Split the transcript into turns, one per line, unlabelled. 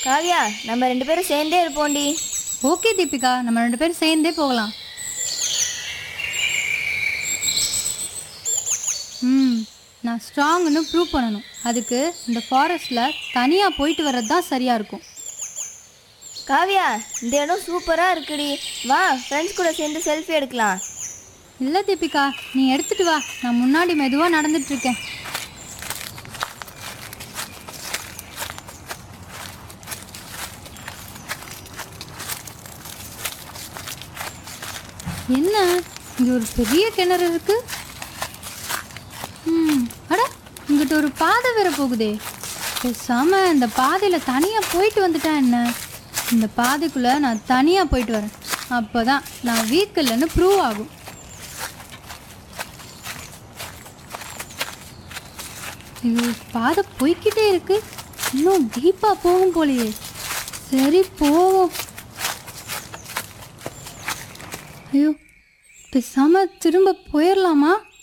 காவியா நம்ம ரெண்டு பேரும் சேர்ந்தே இருப்போம்டி
ஓகே தீபிகா நம்ம ரெண்டு பேரும் சேர்ந்தே போகலாம் ம் நான் ஸ்ட்ராங்னு ப்ரூவ் பண்ணணும் அதுக்கு இந்த ஃபாரஸ்ட்டில் தனியாக போயிட்டு வர்றது தான் சரியாக இருக்கும்
காவியா இந்த இடம் சூப்பராக இருக்குடி வா ஃப்ரெண்ட்ஸ் கூட சேர்ந்து செல்ஃபி எடுக்கலாம்
இல்லை தீபிகா நீ எடுத்துட்டு வா நான் முன்னாடி மெதுவாக நடந்துட்டு இருக்கேன் என்ன இங்க ஒரு பெரிய கிணறு இருக்கு ம் அட இங்கிட்ட ஒரு பாதை வேற போகுதே பேசாம இந்த பாதையில தனியா போயிட்டு வந்துட்டா என்ன இந்த பாதைக்குள்ள நான் தனியா போயிட்டு வரேன் அப்பதான் நான் வீக் இல்லைன்னு ப்ரூவ் ஆகும் ஐயோ பாதை போய்க்கிட்டே இருக்கு இன்னும் டீப்பா போகும் போலயே சரி போவோம் ஐயோ பேசாம திரும்ப போயிடலாமா